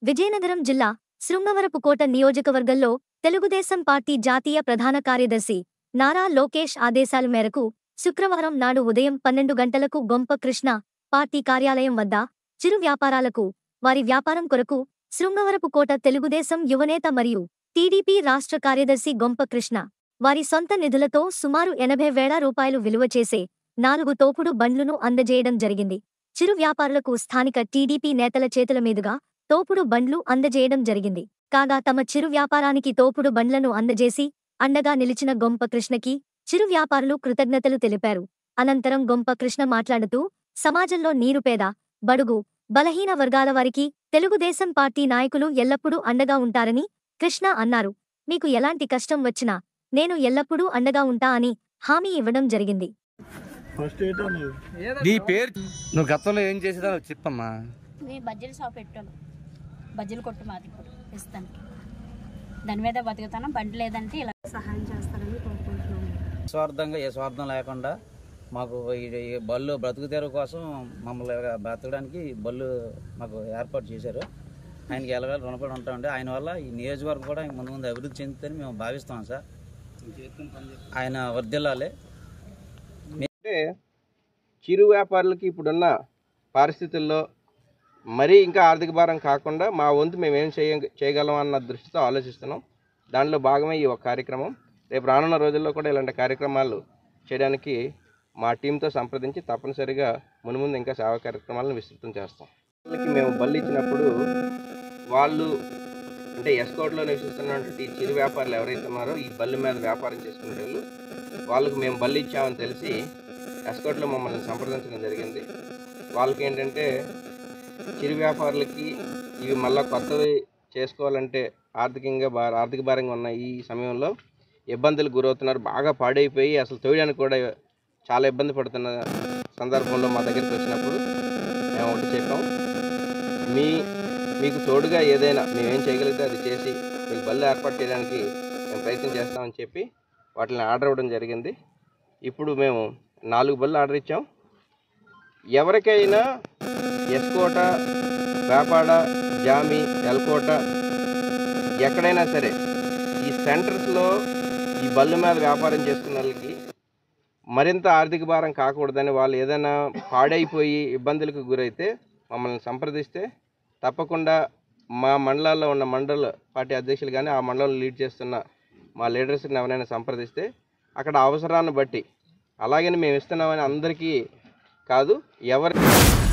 విజయనగరం జిల్లా శృంగవరపుకోట నియోజకవర్గంలో తెలుగుదేశం పార్టీ జాతీయ ప్రధాన కార్యదర్శి నారా లోకేష్ ఆదేశాల మేరకు శుక్రవారం నాడు ఉదయం పన్నెండు గంటలకు గొంప కృష్ణ పార్టీ కార్యాలయం వద్ద చిరు వ్యాపారాలకు వారి వ్యాపారం కొరకు శృంగవరపుకోట తెలుగుదేశం యువనేత మరియు టీడీపీ రాష్ట్ర కార్యదర్శి గొంప కృష్ణ వారి సొంత నిధులతో సుమారు ఎనభై వేల రూపాయలు విలువ చేసే నాలుగు తోపుడు బండ్లను అందజేయడం జరిగింది చిరు వ్యాపారులకు స్థానిక టీడీపీ నేతల చేతుల మీదుగా తోపుడు బండ్లు అందజేయడం జరిగింది కాగా తమ చిరు వ్యాపారానికి తోపుడు బండ్లను అందజేసి అండగా నిలిచిన గొంప కృష్ణకి చిరు వ్యాపారులు కృతజ్ఞతలు తెలిపారు అనంతరం గొంప కృష్ణ మాట్లాడుతూ సమాజంలో నీరుపేద బడుగు బలహీన వర్గాల వారికి తెలుగుదేశం పార్టీ నాయకులు ఎల్లప్పుడూ అండగా ఉంటారని కృష్ణ అన్నారు మీకు ఎలాంటి కష్టం వచ్చినా నేను ఎల్లప్పుడూ అండగా ఉంటా అని హామీ ఇవ్వడం జరిగింది ఫస్ట్ ఏంటో నువ్వు నీ పేరు నువ్వు గతంలో ఏం చేసేదా చెప్పమ్మా నేను బజ్జీల షాప్ పెట్టాను బజ్జీలు కొట్టు మాది ఇప్పుడు ప్రస్తుతానికి దాని మీద బతుకుతాను బండి లేదంటే ఇలా సహాయం చేస్తారని కోరుకుంటున్నాను స్వార్థంగా ఏ స్వార్థం లేకుండా మాకు ఈ ఈ బళ్ళు బ్రతుకు తెరువు కోసం మమ్మల్ని బ్రతకడానికి బళ్ళు మాకు ఏర్పాటు చేశారు ఆయనకి ఎలవేళ రుణపడి ఉంటామండి ఆయన వల్ల ఈ నియోజకవర్గం కూడా ముందు ముందు అభివృద్ధి చెందుతుందని మేము భావిస్తాం సార్ ఆయన వర్ధిల్లాలి అంటే చిరు వ్యాపారులకి ఇప్పుడున్న పరిస్థితుల్లో మరీ ఇంకా ఆర్థిక భారం కాకుండా మా వంతు మేము ఏం చేయ చేయగలం అన్న దృష్టితో ఆలోచిస్తున్నాం దానిలో భాగమే ఈ ఒక కార్యక్రమం రేపు రానున్న రోజుల్లో కూడా ఇలాంటి కార్యక్రమాలు చేయడానికి మా టీంతో సంప్రదించి తప్పనిసరిగా మునుముందు ఇంకా సేవా కార్యక్రమాలను విస్తృతం చేస్తాం వాళ్ళకి మేము బళ్ళు ఇచ్చినప్పుడు వాళ్ళు అంటే ఎస్కోట్లో నివసిస్తున్నటువంటి ఈ చిరు వ్యాపారులు ఎవరైతే ఉన్నారో ఈ బళ్ళు మీద వ్యాపారం చేసుకునే వాళ్ళు వాళ్ళకి మేము బళ్ళు ఇచ్చామని తెలిసి ఎస్కోట్లో మమ్మల్ని సంప్రదించడం జరిగింది వాళ్ళకి ఏంటంటే చిరు వ్యాపారులకి ఇవి మళ్ళీ కొత్తవి చేసుకోవాలంటే ఆర్థికంగా బా ఆర్థిక భారంగా ఉన్న ఈ సమయంలో ఇబ్బందులకు గురవుతున్నారు బాగా పాడైపోయి అసలు తోయడానికి కూడా చాలా ఇబ్బంది పడుతున్న సందర్భంలో మా దగ్గరికి వచ్చినప్పుడు మేము ఒకటి చెప్పాం మీ మీకు తోడుగా ఏదైనా మేమేం చేయగలిగితే అది చేసి మీకు బళ్ళు ఏర్పాటు చేయడానికి మేము ప్రయత్నం చేస్తామని చెప్పి వాటిని ఆర్డర్ ఇవ్వడం జరిగింది ఇప్పుడు మేము నాలుగు బళ్ళు ఆర్డర్ ఇచ్చాం ఎవరికైనా ఎస్కోట వేపాడ జామి ఎల్కోట ఎక్కడైనా సరే ఈ సెంటర్స్లో ఈ బళ్ళు మీద వ్యాపారం చేసుకున్న వాళ్ళకి మరింత ఆర్థిక భారం కాకూడదని వాళ్ళు ఏదైనా పాడైపోయి ఇబ్బందులకు గురైతే మమ్మల్ని సంప్రదిస్తే తప్పకుండా మా మండలాల్లో ఉన్న మండల పార్టీ అధ్యక్షులు కానీ ఆ మండలం లీడ్ చేస్తున్న మా లీడర్స్ని ఎవరైనా సంప్రదిస్తే అక్కడ అవసరాన్ని బట్టి అలాగని మేము ఇస్తున్నామని అందరికీ కాదు ఎవరి